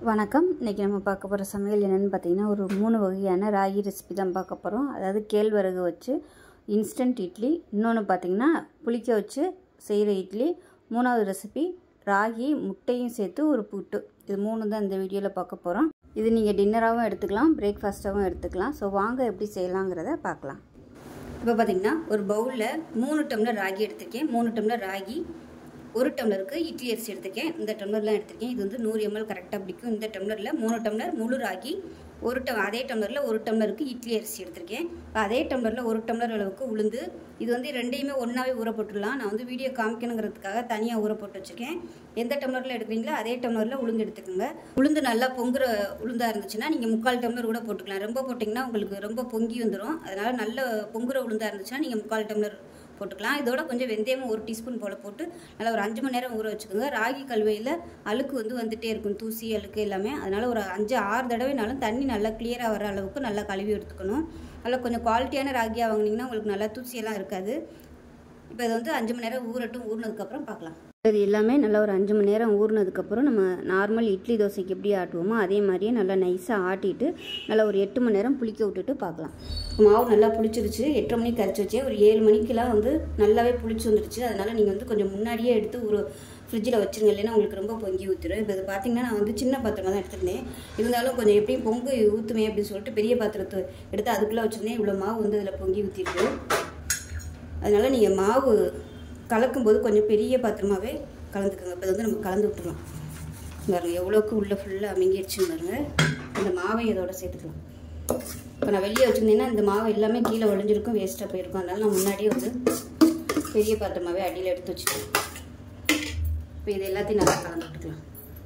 வணக்கம் இன்றைக்கி நம்ம பார்க்க போகிற சமையல் என்னென்னு பார்த்தீங்கன்னா ஒரு மூணு வகையான ராகி ரெசிபி தான் பார்க்க போகிறோம் அதாவது கேழ்வரகு வச்சு இன்ஸ்டன்ட் இட்லி இன்னொன்று பார்த்தீங்கன்னா புளிக்க வச்சு செய்கிற இட்லி மூணாவது ரெசிபி ராகி முட்டையும் சேர்த்து ஒரு புட்டு இது மூணு தான் இந்த வீடியோவில் பார்க்க போகிறோம் இது நீங்கள் டின்னராகவும் எடுத்துக்கலாம் பிரேக்ஃபாஸ்ட்டாகவும் எடுத்துக்கலாம் ஸோ வாங்க எப்படி செய்யலாங்கிறத பார்க்கலாம் இப்போ பார்த்தீங்கன்னா ஒரு பவுலில் மூணு டம்ளர் ராகி எடுத்திருக்கேன் மூணு டம்ளர் ராகி ஒரு டம்ளருக்கு இட்லி அரிசி எடுத்திருக்கேன் இந்த டம்ளர்லாம் எடுத்திருக்கேன் இது வந்து நூறு எம்எல் கரெக்டாக பிடிக்கும் இந்த டம்ளரில் மூணு டம்ளர் முழு ராகி ஒரு டம் அதே டம்ளரில் ஒரு டம்ளருக்கு இட்லி அரிசி எடுத்திருக்கேன் இப்போ அதே டம்ளரில் ஒரு டம்ளர் அளவுக்கு உளுந்து இது வந்து ரெண்டையுமே ஒன்றாவே ஊற போட்டுடலாம் நான் வந்து வீடியோ காமிக்கணுங்கிறதுக்காக தனியாக ஊற போட்டு வச்சுருக்கேன் எந்த டம்ளரில் எடுக்கிறீங்களோ அதே டம்ளரில் உளுந்து எடுத்துக்கோங்க உளுந்து நல்லா பொங்குற உளுந்தாக இருந்துச்சுன்னா நீங்கள் முக்கால் டம்ளர் கூட போட்டுக்கலாம் ரொம்ப போட்டிங்கன்னா உங்களுக்கு ரொம்ப பொங்கி வந்துடும் அதனால் நல்ல பொங்குற உளுந்தாக இருந்துச்சுன்னா நீங்கள் முக்கால் டம்ளர் போட்டுக்கலாம் இதோட கொஞ்சம் வெந்தயமும் ஒரு டீஸ்பூன் போல் போட்டு நல்லா ஒரு அஞ்சு மணி நேரம் ஊற வச்சுக்கோங்க ராகி கல்வையில் அழுக்கு வந்து வந்துட்டே இருக்கும் தூசி அழுக்கு எல்லாமே அதனால் ஒரு அஞ்சு ஆறு தடவைனாலும் தண்ணி நல்லா கிளியராக வர அளவுக்கு நல்லா கழுவி எடுத்துக்கணும் நல்லா கொஞ்சம் குவாலிட்டியான ராகியாக வாங்கினீங்கன்னா உங்களுக்கு நல்லா தூசியெல்லாம் இருக்காது இப்போ இதை வந்து அஞ்சு மணி நேரம் ஊறட்டும் ஊறினதுக்கப்புறம் பார்க்கலாம் இது எல்லாமே நல்லா ஒரு அஞ்சு மணி நேரம் ஊறினதுக்கப்புறம் நம்ம நார்மல் இட்லி தோசைக்கு எப்படி ஆட்டுவோமோ அதே மாதிரியே நல்லா நைஸாக ஆட்டிட்டு நல்லா ஒரு எட்டு மணி நேரம் புளிக்க விட்டுட்டு பார்க்கலாம் மாவு நல்லா புளிச்சிருச்சு எட்டரை மணிக்கு கரைச்சி வச்சேன் ஒரு ஏழு மணிக்கெல்லாம் வந்து நல்லாவே புளிச்சு வந்துருச்சு அதனால் நீங்கள் வந்து கொஞ்சம் முன்னாடியே எடுத்து ஒரு ஃப்ரிட்ஜில் வச்சுருங்க இல்லைன்னா உங்களுக்கு ரொம்ப பொங்கி ஊற்றிடும் இப்போ இது பார்த்தீங்கன்னா நான் வந்து சின்ன பாத்திரம் தான் எடுத்திருந்தேன் இருந்தாலும் கொஞ்சம் எப்படியும் பொங்கு ஊற்றுமே அப்படின்னு சொல்லிட்டு பெரிய பாத்திரத்தை எடுத்து அதுக்குள்ளே வச்சுருந்தேன் இவ்வளோ மாவு வந்து அதில் பொங்கி ஊற்றிருக்கு அதனால் நீங்கள் மாவு கலக்கும்போது கொஞ்சம் பெரிய பாத்திரமாகவே கலந்துக்கோங்க இப்போ வந்து நம்ம கலந்து விட்டுருலாம் பாருங்கள் எவ்வளோக்கு உள்ளே ஃபுல்லாக அமைங்கிடுச்சுன்னு பாருங்கள் இந்த மாவை இதோட சேர்த்துக்கலாம் இப்போ நான் வெளியே வச்சுருந்தேன்னா இந்த மாவு எல்லாமே கீழே ஒழிஞ்சிருக்கும் வேஸ்ட்டாக போயிருக்கும் அதனால நான் முன்னாடியே வந்து பெரிய பாத்திரமாகவே அடியில் எடுத்து வச்சுட்டேன் இப்போ இது எல்லாத்தையும் நல்லா கலந்து விட்டுக்கலாம்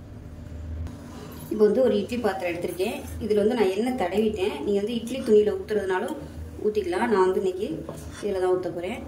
இப்போ வந்து ஒரு இட்லி பாத்திரம் எடுத்திருக்கேன் இதில் வந்து நான் எண்ணெய் தடவிட்டேன் நீங்கள் வந்து இட்லி துணியில் ஊற்றுறதுனாலும் ஊற்றிக்கலாம் நான் வந்து இன்றைக்கி இதில் தான் ஊற்ற போகிறேன்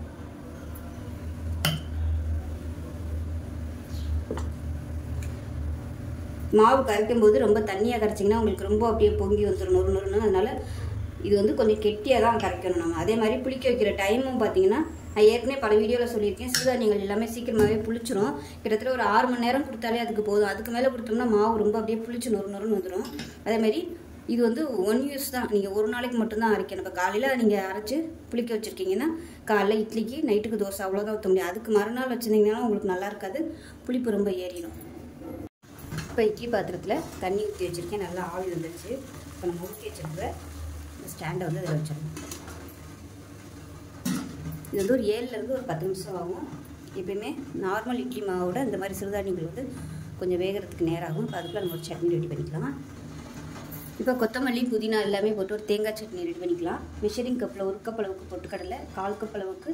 மாவு கரைக்கும் போது ரொம்ப தண்ணியாக கரைச்சிங்கன்னா உங்களுக்கு ரொம்ப அப்படியே பொங்கி வந்துடும் நொறு நொறுன்னு அதனால் இது வந்து கொஞ்சம் கெட்டியாக தான் கரைக்கணும் நம்ம அதே மாதிரி புளிக்க வைக்கிற டைமும் பார்த்தீங்கன்னா நான் ஏற்கனவே பல வீடியோவில் சொல்லியிருக்கேன் சிறுதானியங்கள் எல்லாமே சீக்கிரமாகவே புளிச்சிரும் கிட்டத்தட்ட ஒரு ஆறு மணி நேரம் கொடுத்தாலே அதுக்கு போதும் அதுக்கு மேலே கொடுத்தோம்னா மாவு ரொம்ப அப்படியே புளிச்சு நொறு நொறுன்னு வந்துடும் அதேமாதிரி இது வந்து ஒன் யூஸ் தான் நீங்கள் ஒரு நாளைக்கு மட்டும்தான் அரைக்கணும் இப்போ காலையில் நீங்கள் அரைச்சி புளிக்க வச்சுருக்கீங்கன்னா காலைல இட்லிக்கு நைட்டுக்கு தோசை அவ்வளோதான் ஊற்ற முடியும் அதுக்கு மறுநாள் வச்சுருந்தீங்கன்னா உங்களுக்கு நல்லா இருக்காது புளிப்பு ரொம்ப ஏறிடும் இப்போ இட்லி பாத்திரத்தில் தண்ணி ஊற்றி வச்சுருக்கேன் நல்லா ஆவி வந்துருச்சு இப்போ நம்ம ஊற்றி வச்சுருக்க இந்த ஸ்டாண்டை வந்து இதில் வச்சிடணும் இது வந்து ஒரு ஏழுலேருந்து ஒரு பத்து நிமிஷம் ஆகும் எப்பயுமே நார்மல் இட்லி மாவோட இந்த மாதிரி சிறுதானியங்கள் வந்து கொஞ்சம் வேகிறதுக்கு நேரம் ஆகும் இப்போ அதுக்குள்ள நம்ம ஒரு சட்னி ரெடி பண்ணிக்கலாம் இப்போ கொத்தமல்லி புதினா எல்லாமே போட்டு ஒரு தேங்காய் சட்னி ரெடி பண்ணிக்கலாம் மெஷரிங் கப்பில் ஒரு கப் அளவுக்கு பொட்டுக்கடலை கால் கப் அளவுக்கு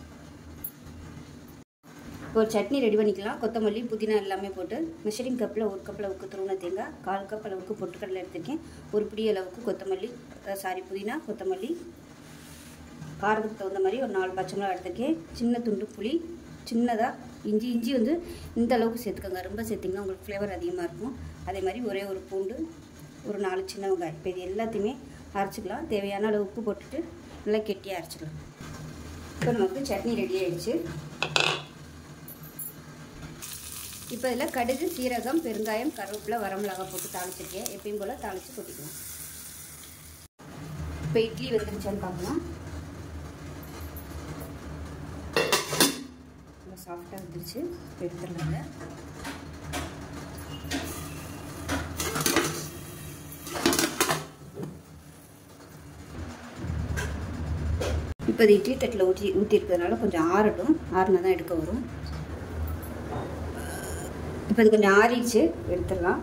இப்போ ஒரு சட்னி ரெடி பண்ணிக்கலாம் கொத்தமல்லி புதினா எல்லாமே போட்டு மெஷரிங் கப்பில் ஒரு கப் அளவுக்கு துருவன தேங்காய் கால் கப் அளவுக்கு பொட்டுக்கடலை எடுத்திருக்கேன் ஒரு பிடி அளவுக்கு கொத்தமல்லி சாரி புதினா கொத்தமல்லி காரத்துக்கு தகுந்த மாதிரி ஒரு நாலு பச்சை மிளகா எடுத்திருக்கேன் சின்ன துண்டு புளி சின்னதாக இஞ்சி இஞ்சி வந்து இந்த அளவுக்கு சேர்த்துக்கோங்க ரொம்ப சேர்த்திங்கன்னா உங்களுக்கு ஃப்ளேவர் அதிகமாக இருக்கும் அதே மாதிரி ஒரே ஒரு பூண்டு ஒரு நாலு சின்ன வெங்காயம் இப்போ இது எல்லாத்தையுமே அரைச்சிக்கலாம் தேவையான அளவு உப்பு போட்டுட்டு நல்லா கெட்டியாக அரைச்சிக்கலாம் இப்போ நமக்கு சட்னி ரெடி ஆகிடுச்சு இப்போ இதில் கடுகு சீரகம் பெருங்காயம் கருவேப்பிலை வரமிளகாய் போட்டு தாளிச்சிருக்கேன் எப்பயும் போல் தாளித்து கொட்டிக்கலாம் இப்போ இட்லி வந்துருச்சான்னு பார்க்கலாம் நல்லா சாஃப்டாக வந்துருச்சு எடுத்துடலாங்க இப்போ இது இட்லி தட்டில் ஊற்றி ஊற்றி இருக்கிறதுனால கொஞ்சம் ஆறட்டும் ஆறுனா தான் எடுக்க வரும் இப்போ இது கொஞ்சம் ஆறிடுச்சு எடுத்துடலாம்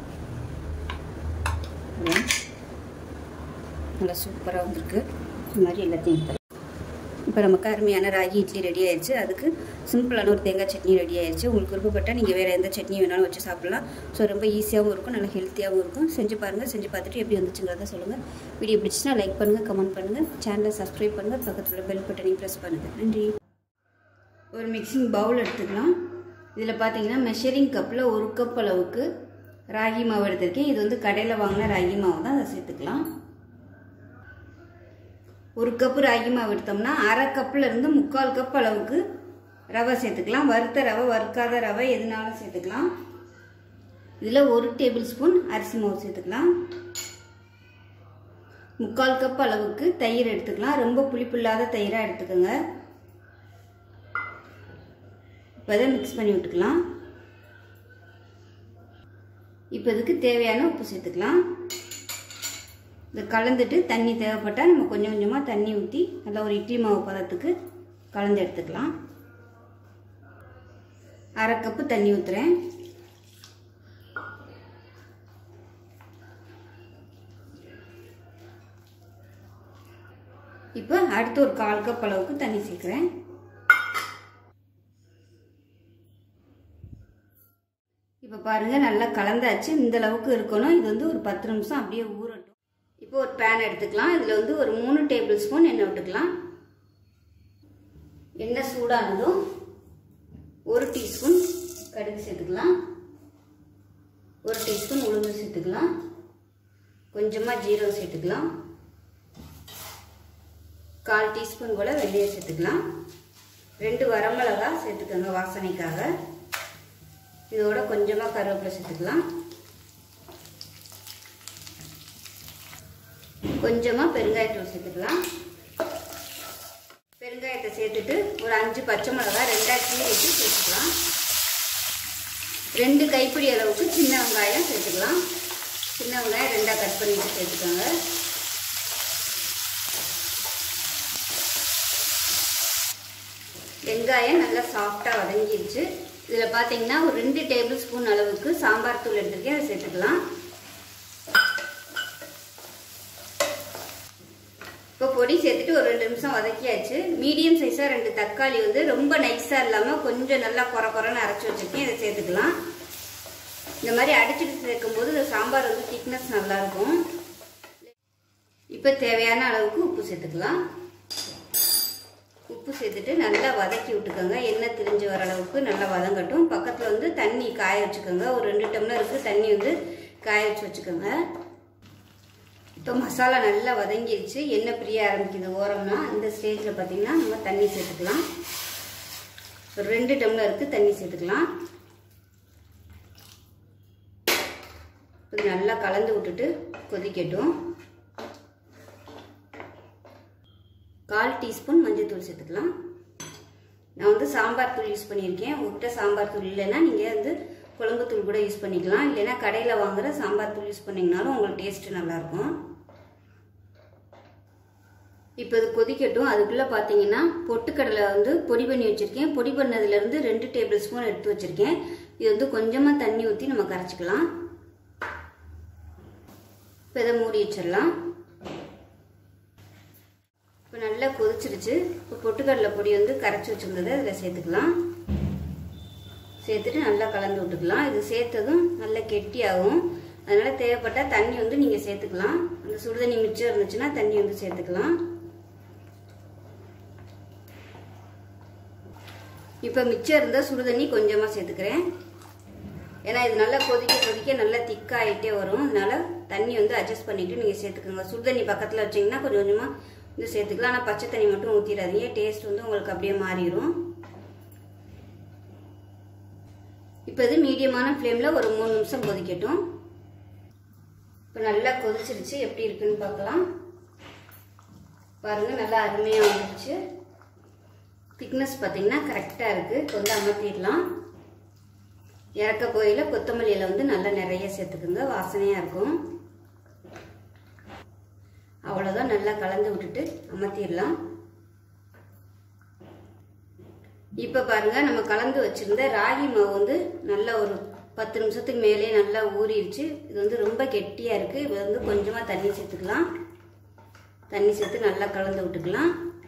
நல்லா சூப்பராக வந்திருக்கு இந்த மாதிரி எல்லாத்தையும் எடுத்துடலாம் இப்போ நமக்கு அருமையான ராகி இட்லி ரெடி ஆயிடுச்சு அதுக்கு சிம்பிளான ஒரு தேங்காய் சட்னி ரெடி ஆயிடுச்சு உங்களுக்கு விருப்பப்பட்டால் நீங்கள் வேறு எந்த சட்னி வேணாலும் வச்சு சாப்பிட்லாம் ஸோ ரொம்ப ஈஸியாகவும் இருக்கும் நல்லா ஹெல்த்தியாகவும் இருக்கும் செஞ்சு பாருங்கள் செஞ்சு பார்த்துட்டு எப்படி வந்துச்சுங்கிறத சொல்லுங்கள் வீடியோ பிடிச்சினா லைக் பண்ணுங்கள் கமெண்ட் பண்ணுங்கள் சேனலை சப்ஸ்கிரைப் பண்ணுங்கள் பக்கத்தில் பெல் பட்டனையும் ப்ரெஸ் பண்ணுங்கள் நன்றி ஒரு மிக்சிங் பவுல் எடுத்துக்கலாம் இதில் பார்த்தீங்கன்னா மெஷரிங் கப்பில் ஒரு கப் அளவுக்கு ராகி மாவு எடுத்திருக்கேன் இது வந்து கடையில் வாங்கின ராகி மாவு தான் அதை சேர்த்துக்கலாம் ஒரு கப்பு ராகி மாவு எடுத்தோம்னா அரை கப்பில் இருந்து முக்கால் கப் அளவுக்கு ரவை சேர்த்துக்கலாம் வறுத்த ரவை வறுக்காத ரவை எதுனாலும் சேர்த்துக்கலாம் இதில் ஒரு டேபிள் ஸ்பூன் அரிசி மாவு சேர்த்துக்கலாம் முக்கால் கப் அளவுக்கு தயிர் எடுத்துக்கலாம் ரொம்ப புளிப்பு இல்லாத தயிராக எடுத்துக்கோங்க இப்போ இதை மிக்ஸ் பண்ணி விட்டுக்கலாம் இப்போ இதுக்கு தேவையான உப்பு சேர்த்துக்கலாம் இதை கலந்துட்டு தண்ணி தேவைப்பட்டால் நம்ம கொஞ்சம் கொஞ்சமாக தண்ணி ஊற்றி நல்லா ஒரு இட்லி மாவு பதத்துக்கு கலந்து எடுத்துக்கலாம் அரை கப்பு தண்ணி ஊற்றுறேன் இப்போ அடுத்து ஒரு கால் கப் அளவுக்கு தண்ணி சேர்க்குறேன் இப்போ பாருங்கள் நல்லா கலந்தாச்சு இந்த அளவுக்கு இருக்கணும் இது வந்து ஒரு பத்து நிமிஷம் அப்படியே ஊறட்டும் இப்போ ஒரு பேன் எடுத்துக்கலாம் இதில் வந்து ஒரு மூணு டேபிள் ஸ்பூன் எண்ணெய் விட்டுக்கலாம் எண்ணெய் சூடானதும் ஒரு டீஸ்பூன் கடுகு சேர்த்துக்கலாம் ஒரு டீஸ்பூன் உளுந்து சேர்த்துக்கலாம் கொஞ்சமாக ஜீரகம் சேர்த்துக்கலாம் கால் டீஸ்பூன் போல் வெந்தயம் சேர்த்துக்கலாம் ரெண்டு வரமிளகா சேர்த்துக்கோங்க வாசனைக்காக இதோட கொஞ்சமாக கருவேப்பிலை சேர்த்துக்கலாம் கொஞ்சமாக பெருங்காயத்தூள் சேர்த்துக்கலாம் பெருங்காயத்தை சேர்த்துட்டு ஒரு அஞ்சு பச்சை மிளகாய் ரெண்டாக கீரைக்கு சேர்த்துக்கலாம் ரெண்டு கைப்பிடி அளவுக்கு சின்ன வெங்காயம் சேர்த்துக்கலாம் சின்ன வெங்காயம் ரெண்டாக கட் பண்ணிட்டு சேர்த்துக்கோங்க வெங்காயம் நல்லா சாஃப்டாக வதங்கிருச்சு இதில் பார்த்தீங்கன்னா ஒரு ரெண்டு டேபிள் ஸ்பூன் அளவுக்கு சாம்பார் தூள் எடுத்துருக்கேன் அதை சேர்த்துக்கலாம் இப்போ பொடி சேர்த்துட்டு ஒரு ரெண்டு நிமிஷம் வதக்கியாச்சு மீடியம் சைஸாக ரெண்டு தக்காளி வந்து ரொம்ப நைஸாக இல்லாமல் கொஞ்சம் நல்லா குறை குறைன்னு அரைச்சி வச்சுருக்கேன் இதை சேர்த்துக்கலாம் இந்த மாதிரி அடிச்சுட்டு சேர்க்கும்போது இந்த சாம்பார் வந்து திக்னஸ் நல்லாயிருக்கும் இப்போ தேவையான அளவுக்கு உப்பு சேர்த்துக்கலாம் உப்பு சேர்த்துட்டு நல்லா வதக்கி விட்டுக்கோங்க எண்ணெய் திரிஞ்சு வர அளவுக்கு நல்லா வதங்கட்டும் பக்கத்தில் வந்து தண்ணி காய வச்சுக்கோங்க ஒரு ரெண்டு டம்ளருக்கு தண்ணி வந்து காய வச்சு வச்சுக்கோங்க இப்போ மசாலா நல்லா வதங்கிருச்சு எண்ணெய் பிரிய ஆரம்பிக்குது ஓரம்னா இந்த ஸ்டேஜில் பார்த்தீங்கன்னா நம்ம தண்ணி சேர்த்துக்கலாம் ஒரு ரெண்டு டம்ளருக்கு தண்ணி சேர்த்துக்கலாம் கொஞ்சம் நல்லா கலந்து விட்டுட்டு கொதிக்கட்டும் கால் டீஸ்பூன் மஞ்சள்தூள் சேர்த்துக்கலாம் நான் வந்து சாம்பார் தூள் யூஸ் பண்ணியிருக்கேன் உங்கள்கிட்ட சாம்பார் தூள் இல்லைன்னா நீங்கள் வந்து குழம்பு தூள் கூட யூஸ் பண்ணிக்கலாம் இல்லைன்னா கடையில் வாங்குகிற சாம்பார் தூள் யூஸ் பண்ணிங்கனாலும் உங்களுக்கு டேஸ்ட்டு நல்லாயிருக்கும் இப்போ இது கொதிக்கட்டும் அதுக்குள்ளே பார்த்தீங்கன்னா பொட்டுக்கடலை வந்து பொடி பண்ணி வச்சுருக்கேன் பொடி பண்ணதுலேருந்து ரெண்டு டேபிள் ஸ்பூன் எடுத்து வச்சுருக்கேன் இது வந்து கொஞ்சமாக தண்ணி ஊற்றி நம்ம கரைச்சிக்கலாம் இப்போ இதை மூடி வச்சிடலாம் இப்போ நல்லா கொதிச்சிருச்சு இப்போ பொட்டுக்கடலை பொடி வந்து கரைச்சி வச்சுருந்ததை அதில் சேர்த்துக்கலாம் சேர்த்துட்டு நல்லா கலந்து விட்டுக்கலாம் இது சேர்த்ததும் நல்லா கெட்டியாகும் அதனால் தேவைப்பட்டால் தண்ணி வந்து நீங்கள் சேர்த்துக்கலாம் அந்த சுடுதண்ணி மிச்சம் இருந்துச்சுன்னா தண்ணி வந்து சேர்த்துக்கலாம் இப்போ மிச்சம் இருந்தால் சுடுதண்ணி கொஞ்சமாக சேர்த்துக்கிறேன் ஏன்னா இது நல்லா கொதிக்க கொதிக்க நல்லா திக்காகிட்டே வரும் அதனால தண்ணி வந்து அட்ஜஸ்ட் பண்ணிவிட்டு நீங்கள் சேர்த்துக்கோங்க சுடுதண்ணி பக்கத்தில் வச்சிங்கன்னா கொஞ்சம் கொஞ்சமாக வந்து சேர்த்துக்கலாம் ஆனால் பச்சை தண்ணி மட்டும் ஊற்றிடாதீங்க டேஸ்ட் வந்து உங்களுக்கு அப்படியே மாறிடும் இப்போ இது மீடியமான ஃப்ளேமில் ஒரு மூணு நிமிஷம் கொதிக்கட்டும் இப்போ நல்லா கொதிச்சிருச்சு எப்படி இருக்குன்னு பார்க்கலாம் பாருங்கள் நல்லா அருமையாக வந்துருச்சு திக்னஸ் பார்த்தீங்கன்னா கரெக்டாக இருக்குது இப்போ வந்து அமர்த்திடலாம் இறக்க போயில் கொத்தமல்லியில் வந்து நல்லா நிறைய சேர்த்துக்குங்க வாசனையாக இருக்கும் அவ்வளோதான் நல்லா கலந்து விட்டுட்டு அமர்த்திடலாம் இப்போ பாருங்க நம்ம கலந்து வச்சிருந்த ராகி மாவு வந்து நல்லா ஒரு பத்து நிமிஷத்துக்கு மேலே நல்லா ஊறிடுச்சு இது வந்து ரொம்ப கெட்டியாக இருக்குது இது வந்து கொஞ்சமாக தண்ணி சேர்த்துக்கலாம் தண்ணி சேர்த்து நல்லா கலந்து விட்டுக்கலாம்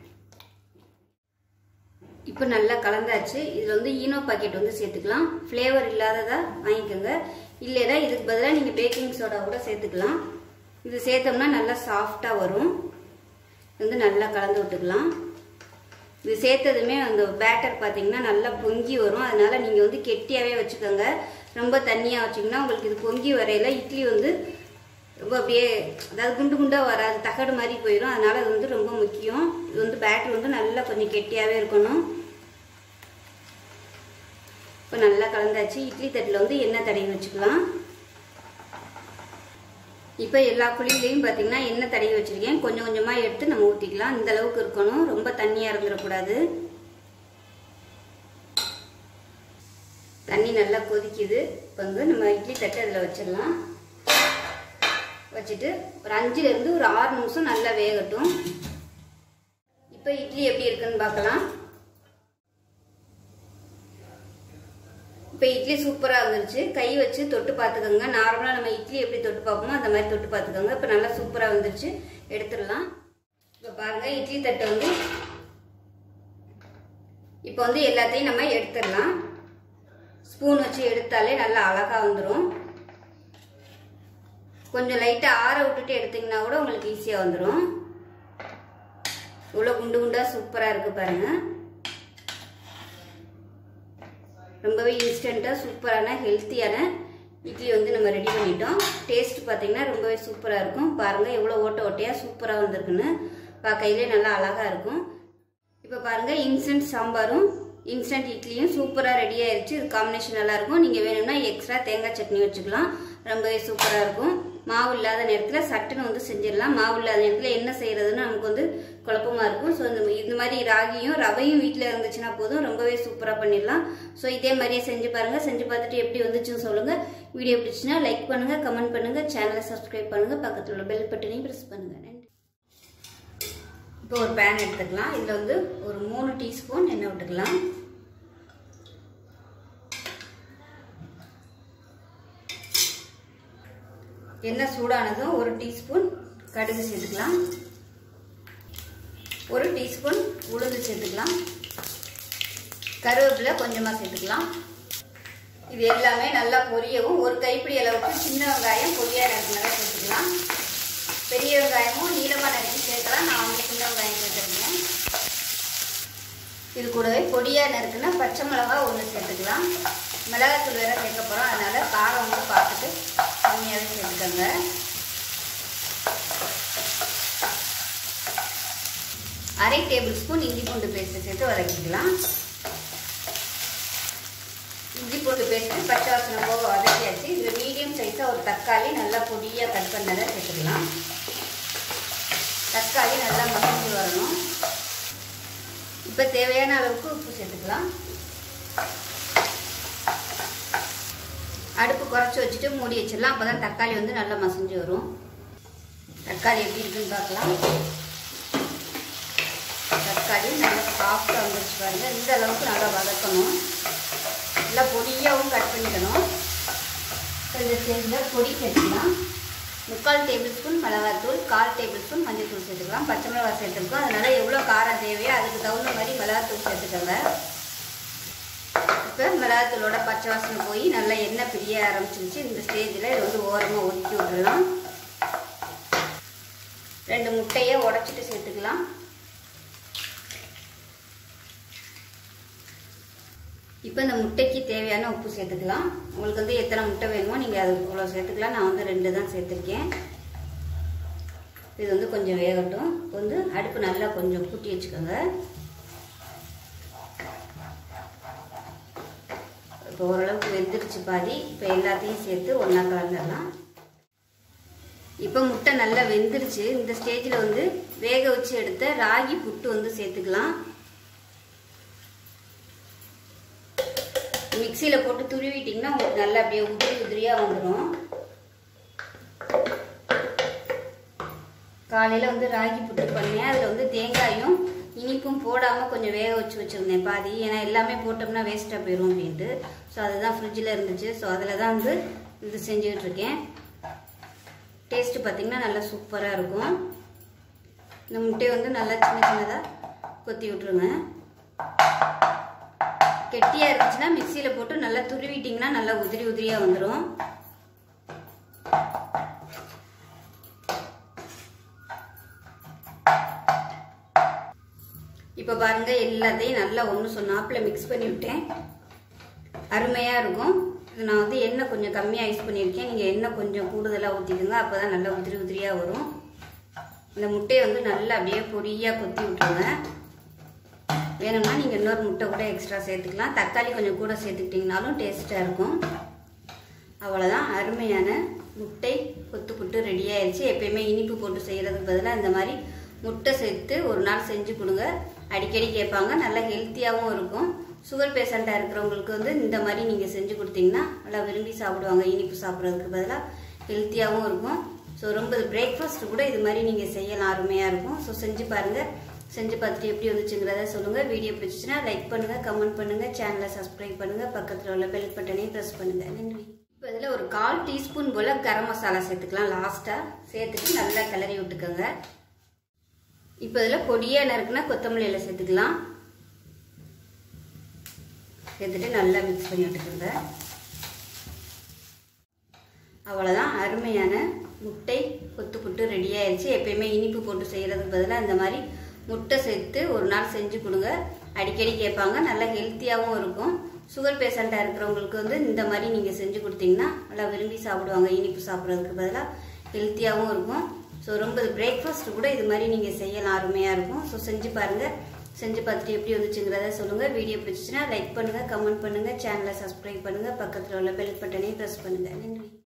இப்போ நல்லா கலந்தாச்சு இதில் வந்து ஈனோ பாக்கெட் வந்து சேர்த்துக்கலாம் ஃப்ளேவர் இல்லாததா வாங்கிக்கோங்க இல்லைனா இதுக்கு பதிலாக நீங்கள் பேக்கிங் சோடா கூட சேர்த்துக்கலாம் இது சேர்த்தோம்னா நல்லா சாஃப்டாக வரும் வந்து நல்லா கலந்து விட்டுக்கலாம் இது சேர்த்ததுமே அந்த பேட்டர் பார்த்தீங்கன்னா நல்லா பொங்கி வரும் அதனால நீங்கள் வந்து கெட்டியாகவே வச்சுக்கோங்க ரொம்ப தண்ணியாக வச்சிங்கன்னா உங்களுக்கு இது பொங்கி வரையில இட்லி வந்து ரொம்ப அப்படியே அதாவது குண்டு குண்டாக வராது தகடு மாதிரி போயிடும் அதனால அது வந்து ரொம்ப முக்கியம் இது வந்து பேட்டர் வந்து நல்லா கொஞ்சம் கெட்டியாகவே இருக்கணும் இப்போ நல்லா கலந்தாச்சு இட்லி தட்டில் வந்து எண்ணெய் தடவி வச்சுக்கலாம் இப்போ எல்லா குழியிலையும் பார்த்தீங்கன்னா எண்ணெய் தடவி வச்சிருக்கேன் கொஞ்சம் கொஞ்சமாக எடுத்து நம்ம ஊற்றிக்கலாம் இந்த அளவுக்கு இருக்கணும் ரொம்ப தண்ணியாக இருந்துடக்கூடாது தண்ணி நல்லா கொதிக்குது இப்போ வந்து நம்ம இட்லி தட்டு அதில் வச்சிடலாம் வச்சுட்டு ஒரு அஞ்சுலேருந்து ஒரு ஆறு நிமிஷம் நல்லா வேகட்டும் இப்போ இட்லி எப்படி இருக்குன்னு பார்க்கலாம் இப்போ இட்லி சூப்பராக வந்துருச்சு கை வச்சு தொட்டு பார்த்துக்கோங்க நார்மலாக நம்ம இட்லி எப்படி தொட்டு பார்ப்போமோ அந்த மாதிரி தொட்டு பார்த்துக்கோங்க இப்போ நல்லா சூப்பராக வந்துருச்சு எடுத்துடலாம் இப்போ பாருங்கள் இட்லி தட்டை வந்து இப்போ வந்து எல்லாத்தையும் நம்ம எடுத்துடலாம் ஸ்பூன் வச்சு எடுத்தாலே நல்லா அழகாக வந்துடும் கொஞ்சம் லைட்டாக ஆற விட்டுட்டு எடுத்தீங்கன்னா கூட உங்களுக்கு ஈஸியாக வந்துடும் இவ்வளோ குண்டு குண்டாக சூப்பராக இருக்குது பாருங்கள் ரொம்பவே இன்ஸ்டண்ட்டாக சூப்பரான ஹெல்த்தியான இட்லி வந்து நம்ம ரெடி பண்ணிட்டோம் டேஸ்ட் பார்த்தீங்கன்னா ரொம்பவே சூப்பராக இருக்கும் பாருங்கள் எவ்வளோ ஓட்ட ஓட்டையாக சூப்பராக வந்திருக்குன்னு பார்க்கையிலே நல்லா அழகாக இருக்கும் இப்போ பாருங்கள் இன்ஸ்டன்ட் சாம்பாரும் இன்ஸ்டன்ட் இட்லியும் சூப்பராக ரெடி ஆயிடுச்சு இது காம்பினேஷன் நல்லாயிருக்கும் நீங்கள் வேணும்னா எக்ஸ்ட்ரா தேங்காய் சட்னி வச்சுக்கலாம் ரொம்பவே சூப்பராக இருக்கும் மாவு இல்லாத நேரத்தில் சட்டுன்னு வந்து செஞ்சிடலாம் மாவு இல்லாத நேரத்தில் என்ன செய்கிறதுன்னு நமக்கு வந்து குழப்பமாக இருக்கும் ஸோ இந்த இந்த மாதிரி ராகியும் ரவையும் வீட்டில் இருந்துச்சுன்னா போதும் ரொம்பவே சூப்பராக பண்ணிடலாம் ஸோ இதே மாதிரியே செஞ்சு பாருங்கள் செஞ்சு பார்த்துட்டு எப்படி வந்துச்சுன்னு சொல்லுங்கள் வீடியோ பிடிச்சுன்னா லைக் பண்ணுங்கள் கமெண்ட் பண்ணுங்கள் சேனலை சப்ஸ்கிரைப் பண்ணுங்கள் பக்கத்தில் உள்ள பெல் பட்டனையும் ப்ரெஸ் பண்ணுங்கள் நன்றி இப்போ ஒரு பேன் எடுத்துக்கலாம் இதில் வந்து ஒரு மூணு டீஸ்பூன் எண்ணெய் விட்டுக்கலாம் எண்ணெய் சூடானதும் ஒரு டீஸ்பூன் கடுகு சேர்த்துக்கலாம் ஒரு டீஸ்பூன் உளுந்து சேர்த்துக்கலாம் கருவேப்பிலை கொஞ்சமாக சேர்த்துக்கலாம் இது எல்லாமே நல்லா பொரியவும் ஒரு கைப்பிடி அளவுக்கு சின்ன வெங்காயம் பொரியாக நறுக்கினதாக சேர்த்துக்கலாம் பெரிய வெங்காயமும் நீளமாக நறுக்கி சேர்க்கலாம் நான் வந்து சின்ன வெங்காயம் சேர்த்துருக்கேன் இது கூடவே பொடியாக நறுக்குன்னா பச்சை மிளகா ஒன்று சேர்த்துக்கலாம் மிளகாத்தூள் வேற சேர்க்க போகிறோம் அதனால் காரம் வந்து பார்த்துட்டு கம்மியாகவே சேர்த்துக்கோங்க அரை டேபிள் ஸ்பூன் இஞ்சி பூண்டு பேஸ்ட்டு சேர்த்து வதக்கிக்கலாம் இஞ்சி பூண்டு பேஸ்ட்டு பச்சை வாசனை போக வதக்கியாச்சு இதில் மீடியம் சைஸாக ஒரு தக்காளி நல்லா பொடியாக கட் பண்ணதை சேர்த்துக்கலாம் தக்காளி நல்லா மசிஞ்சு வரணும் இப்போ தேவையான அளவுக்கு உப்பு சேர்த்துக்கலாம் அடுப்பு குறைச்சி வச்சுட்டு மூடி வச்சிடலாம் அப்போ தான் தக்காளி வந்து நல்லா மசிஞ்சு வரும் தக்காளி எப்படி இருக்குன்னு பார்க்கலாம் தக்காளி நல்லா சாஃப்டாக வந்துருச்சு பாருங்க இந்த அளவுக்கு நல்லா வதக்கணும் நல்லா பொடியாகவும் கட் பண்ணிக்கணும் இந்த ஸ்டேஜில் பொடி சேர்த்துக்கலாம் முக்கால் டேபிள் ஸ்பூன் மிளகாத்தூள் கால் டேபிள் ஸ்பூன் மஞ்சள் தூள் சேர்த்துக்கலாம் பச்சை மிளகாய் சேர்த்துருக்கோம் அதனால் எவ்வளோ காரம் தேவையோ அதுக்கு தகுந்த மாதிரி மிளகாத்தூள் சேர்த்துக்கோங்க இப்போ மிளகாத்தூளோட பச்சை வாசனை போய் நல்லா எண்ணெய் பிரிய ஆரம்பிச்சிருச்சு இந்த ஸ்டேஜில் இது வந்து ஓரமாக ஒதுக்கி விட்டுடலாம் ரெண்டு முட்டையை உடச்சிட்டு சேர்த்துக்கலாம் இப்போ இந்த முட்டைக்கு தேவையான உப்பு சேர்த்துக்கலாம் உங்களுக்கு வந்து எத்தனை முட்டை வேணுமோ நீங்கள் அது இவ்வளோ சேர்த்துக்கலாம் நான் வந்து ரெண்டு தான் சேர்த்துருக்கேன் இது வந்து கொஞ்சம் வேகட்டும் இப்போ வந்து அடுப்பு நல்லா கொஞ்சம் கூட்டி வச்சுக்கோங்க இப்போ ஓரளவுக்கு வெந்துருச்சு பாதி இப்போ எல்லாத்தையும் சேர்த்து ஒன்றா கலந்துடலாம் இப்போ முட்டை நல்லா வெந்துருச்சு இந்த ஸ்டேஜில் வந்து வேக வச்சு எடுத்த ராகி புட்டு வந்து சேர்த்துக்கலாம் மிக்சியில் போட்டு துருவிட்டிங்கன்னா உங்களுக்கு நல்லா அப்படியே உதிரி உதிரியாக வந்துடும் காலையில் வந்து ராகி புட்டு பண்ணேன் அதில் வந்து தேங்காயும் இனிப்பும் போடாமல் கொஞ்சம் வேக வச்சு வச்சுருந்தேன் பாதி ஏன்னா எல்லாமே போட்டோம்னா வேஸ்ட்டாக போயிடும் அப்படின்ட்டு ஸோ அதுதான் ஃப்ரிட்ஜில் இருந்துச்சு ஸோ அதில் தான் வந்து இது செஞ்சுக்கிட்டு இருக்கேன் டேஸ்ட்டு பார்த்திங்கன்னா நல்லா சூப்பராக இருக்கும் இந்த முட்டையை வந்து நல்லா சின்ன சின்னதாக கொத்தி விட்ருங்க கெட்டியாக இருந்துச்சுன்னா மிக்சியில் போட்டு நல்லா துருவிட்டிங்கன்னா நல்லா உதிரி உதிரியாக வந்துடும் இப்போ பாருங்க எல்லாத்தையும் நல்லா ஒன்று சொன்னாப்பில் மிக்ஸ் பண்ணி விட்டேன் அருமையாக இருக்கும் இது நான் வந்து எண்ணெய் கொஞ்சம் கம்மியாக யூஸ் பண்ணியிருக்கேன் நீங்கள் எண்ணெய் கொஞ்சம் கூடுதலாக ஊற்றிடுங்க அப்போ தான் நல்லா உதிரி உதிரியாக வரும் இந்த முட்டையை வந்து நல்லா அப்படியே பொடியாக கொத்தி விட்டுருங்க வேணும்னா நீங்கள் இன்னொரு முட்டை கூட எக்ஸ்ட்ரா சேர்த்துக்கலாம் தக்காளி கொஞ்சம் கூட சேர்த்துக்கிட்டிங்கனாலும் டேஸ்ட்டாக இருக்கும் அவ்வளோதான் அருமையான முட்டை கொத்து புட்டு ரெடி ஆயிடுச்சு எப்பயுமே இனிப்பு போட்டு செய்கிறதுக்கு பதிலாக இந்த மாதிரி முட்டை சேர்த்து ஒரு நாள் செஞ்சு கொடுங்க அடிக்கடி கேட்பாங்க நல்லா ஹெல்த்தியாகவும் இருக்கும் சுகர் பேஷண்ட்டாக இருக்கிறவங்களுக்கு வந்து இந்த மாதிரி நீங்கள் செஞ்சு கொடுத்தீங்கன்னா நல்லா விரும்பி சாப்பிடுவாங்க இனிப்பு சாப்பிட்றதுக்கு பதிலாக ஹெல்த்தியாகவும் இருக்கும் ஸோ ரொம்ப பிரேக்ஃபாஸ்ட் கூட இது மாதிரி நீங்கள் செய்யலாம் அருமையாக இருக்கும் ஸோ செஞ்சு பாருங்கள் செஞ்சு பார்த்துட்டு எப்படி வந்துச்சுங்கிறத சொல்லுங்கள் வீடியோ பிடிச்சிச்சுன்னா லைக் பண்ணுங்கள் கமெண்ட் பண்ணுங்கள் சேனலை சப்ஸ்கிரைப் பண்ணுங்கள் பக்கத்தில் உள்ள பெல் பட்டனையும் ப்ரெஸ் பண்ணுங்கள் நன்றி இப்போ இதில் ஒரு கால் டீஸ்பூன் போல் கரம் மசாலா சேர்த்துக்கலாம் லாஸ்ட்டாக சேர்த்துட்டு நல்லா கிளறி விட்டுக்கோங்க இப்போ இதில் பொடியாக நறுக்குனா கொத்தமல்லி இலை சேர்த்துக்கலாம் சேர்த்துட்டு நல்லா மிக்ஸ் பண்ணி விட்டுக்கோங்க அவ்வளோதான் அருமையான முட்டை கொத்து புட்டு ரெடி ஆயிடுச்சு எப்பயுமே இனிப்பு போட்டு செய்கிறதுக்கு பதிலாக இந்த மாதிரி முட்டை சேர்த்து ஒரு நாள் செஞ்சு கொடுங்க அடிக்கடி கேட்பாங்க நல்லா ஹெல்த்தியாகவும் இருக்கும் சுகர் பேஷண்ட்டாக இருக்கிறவங்களுக்கு வந்து இந்த மாதிரி நீங்கள் செஞ்சு கொடுத்தீங்கன்னா நல்லா விரும்பி சாப்பிடுவாங்க இனிப்பு சாப்பிட்றதுக்கு பதிலாக ஹெல்த்தியாகவும் இருக்கும் ஸோ ரொம்ப பிரேக்ஃபாஸ்ட் கூட இது மாதிரி நீங்கள் செய்யலாம் அருமையாக இருக்கும் ஸோ செஞ்சு பாருங்கள் செஞ்சு பார்த்துட்டு எப்படி வந்துச்சுங்கிறத சொல்லுங்கள் வீடியோ பிடிச்சிச்சுன்னா லைக் பண்ணுங்கள் கமெண்ட் பண்ணுங்கள் சேனலை சப்ஸ்கிரைப் பண்ணுங்கள் பக்கத்தில் உள்ள பெல் பட்டனையும் ப்ரெஸ் பண்ணுங்கள் நன்றி